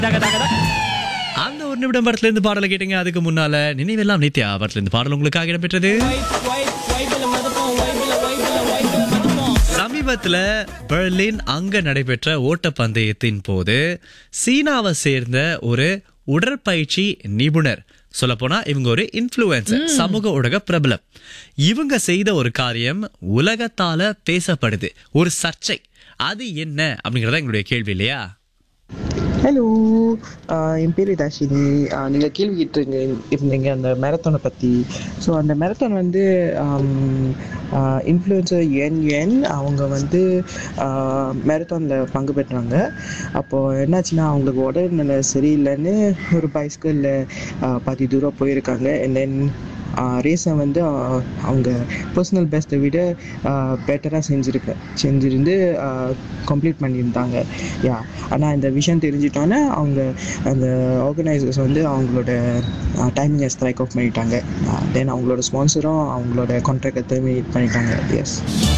அந்த ஒரு நிமிடம் படத்துல இருந்து பாடலை கேட்டீங்க அதுக்கு முன்னால நினைவெல்லாம் நித்யா படத்துல இருந்து பாடல் உங்களுக்காக இடம்பெற்றது சமீபத்துல பெர்லின் அங்க நடைபெற்ற ஓட்டப்பந்தயத்தின் போது சீனாவை சேர்ந்த ஒரு உடற்பயிற்சி நிபுணர் சொல்லப்போனா இவங்க ஒரு இன்ஃப்ளூயன்சர் சமூக ஊடக பிரபலம் இவங்க செய்த ஒரு காரியம் உலகத்தால பேசப்படுது ஒரு சர்ச்சை அது என்ன அப்படிங்கறத எங்களுடைய கேள்வி இல்லையா ஹலோ என் பேர் தர்ஷினி நீங்கள் கேள்வி கேட்டுருங்க இருந்தீங்க அந்த மேரத்தானை பற்றி ஸோ அந்த மேரத்தான் வந்து இன்ஃப்ளூயன்சர் என் என் அவங்க வந்து மேரத்தானில் பங்கு பெற்றாங்க அப்போது என்னாச்சுன்னா அவங்களுக்கு உடல்நிலை சரியில்லைன்னு ஒரு பைஸ்கிளில் பாதி தூரம் போயிருக்காங்க அண்ட் தென் ரேஸை வந்து ஆஹ், அவங்க பர்சனல் பெஸ்ட்டை விட பெட்டராக செஞ்சுருக்க செஞ்சிருந்து கம்ப்ளீட் பண்ணியிருந்தாங்க யா ஆனால் இந்த விஷயம் தெரிஞ்சிட்டோன்னே அவங்க அந்த ஆர்கனைசர்ஸ் வந்து அவங்களோட டைமிங்கை ஸ்ட்ரைக் அவுட் பண்ணிட்டாங்க தென் அவங்களோட ஸ்பான்சரும் அவங்களோட கான்ட்ராக்டை டெர்மினேட் பண்ணிட்டாங்க எஸ்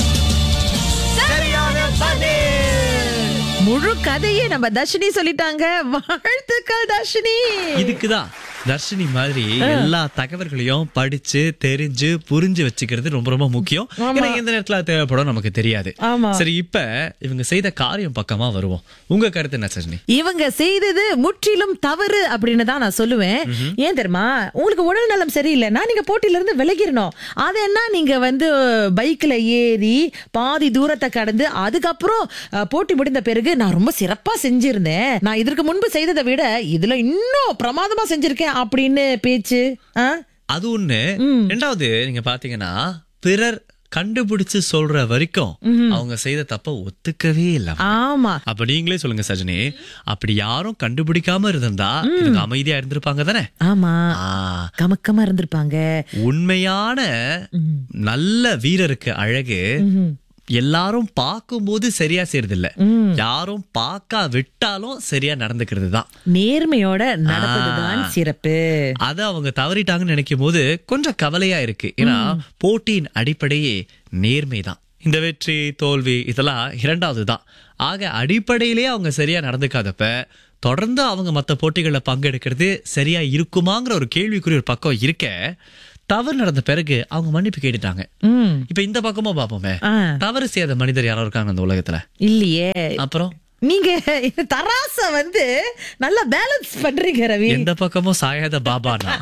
முழு கதையே நம்ம தர்ஷினி சொல்லிட்டாங்க வாழ்த்துக்கள் தர்ஷினி இதுக்குதான் தர்ஷினி மாதிரி எல்லா தகவல்களையும் படிச்சு தெரிஞ்சு புரிஞ்சு வச்சுக்கிறது ரொம்ப ரொம்ப முக்கியம் ஏன்னா எந்த நேரத்துல அது தேவைப்படும் நமக்கு தெரியாது ஆமா. சரி இப்ப இவங்க செய்த காரியம் பக்கமா வருவோம் உங்க கருத்து என்ன சஜினி இவங்க செய்தது முற்றிலும் தவறு அப்படின்னு தான் நான் சொல்லுவேன் ஏன் தெரியுமா உங்களுக்கு உடல் நலம் சரியில்லைன்னா நீங்க போட்டியில இருந்து விலகிடணும் அது என்ன நீங்க வந்து பைக்ல ஏறி பாதி தூரத்தை கடந்து அதுக்கப்புறம் அஹ், போட்டி முடிந்த பிறகு நான் ரொம்ப சிறப்பா செஞ்சிருந்தேன் நான் இதற்கு முன்பு செய்ததை விட இதுல இன்னும் பிரமாதமா செஞ்சிருக்கேன் அப்படின்னு பேச்சு ஆ? அது ஒண்ணு ரெண்டாவது நீங்க பாத்தீங்கன்னா பிறர் கண்டுபிடிச்சு சொல்ற வரைக்கும் அவங்க செய்த தப்ப ஒத்துக்கவே இல்ல ஆமா அப்ப நீங்களே சொல்லுங்க சஜினி அப்படி யாரும் கண்டுபிடிக்காம இருந்திருந்தா இவங்க அமைதியா இருந்திருப்பாங்க தானே ஆமா ஆ, கமக்கமா இருந்திருப்பாங்க உண்மையான நல்ல வீரருக்கு அழகு எல்லாரும் பார்க்கும்போது சரியா செய்யறது இல்ல யாரும் பார்க்க விட்டாலும் சரியா நடந்துக்கிறது தான் நேர்மையோட நடப்பதுதான் சிறப்பு அத அவங்க தவறிட்டாங்கன்னு நினைக்கும் போது கொஞ்சம் கவலையா இருக்கு ஏன்னா போட்டியின் அடிப்படையே நேர்மைதான் இந்த வெற்றி தோல்வி இதெல்லாம் இரண்டாவது தான் ஆக அடிப்படையிலே அவங்க சரியா நடந்துக்காதப்ப தொடர்ந்து அவங்க மத்த போட்டிகள்ல பங்கெடுக்கிறது சரியா இருக்குமாங்கிற ஒரு கேள்விக்குறி ஒரு பக்கம் இருக்க தவறு நடந்த பிறகு அவங்க மன்னிப்பு கேட்டுட்டாங்க ம் இப்ப இந்த பக்கமா பாப்போமே ஆ. தவறு செய்யாத மனிதர் யாரோ இருக்காங்க அந்த உலகத்துல இல்லையே அப்புறம் நீங்க தராச வந்து நல்லா பேலன்ஸ் பண்றீங்க ரவி எந்த பக்கமும் சாயாத பாபானா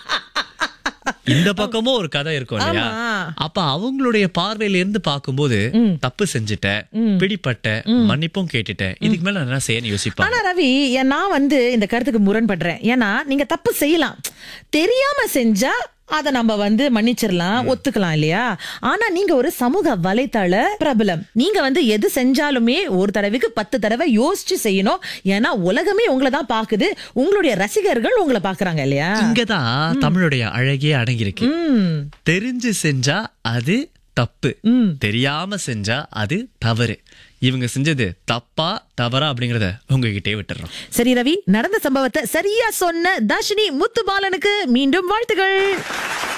இந்த பக்கமும் ஒரு கதை இருக்கும் இல்லையா ஆமா. அப்ப அவங்களுடைய பார்வையில இருந்து பார்க்கும்போது தப்பு செஞ்சுட்டேன் பிடிப்பட்ட மன்னிப்பும் கேட்டுட்டேன் இதுக்கு மேல நான் என்ன செய்யணும் யோசிப்பாங்க ஆனா ரவி ஏன் நான் வந்து இந்த கருத்துக்கு முரண்படுறேன் ஏன்னா நீங்க தப்பு செய்யலாம் தெரியாம செஞ்சா அத நம்ம வந்து மன்னிச்சிடலாம் ஒத்துக்கலாம் இல்லையா ஆனா நீங்க ஒரு சமூக வலைத்தள பிரபலம் நீங்க வந்து எது செஞ்சாலுமே ஒரு தடவைக்கு பத்து தடவை யோசிச்சு செய்யணும் ஏன்னா உலகமே உங்களை தான் பாக்குது உங்களுடைய ரசிகர்கள் உங்களை பாக்குறாங்க இல்லையா இங்கதான் தமிழுடைய அழகே அடங்கியிருக்கு ம் தெரிஞ்சு செஞ்சா அது தப்பு தெரியாம செஞ்சா அது தவறு இவங்க செஞ்சது தப்பா தவறா அப்படிங்கறத உங்ககிட்டயே விட்டுறோம் சரி ரவி நடந்த சம்பவத்தை சரியா சொன்ன தர்ஷினி முத்துபாலனுக்கு மீண்டும் வாழ்த்துகள்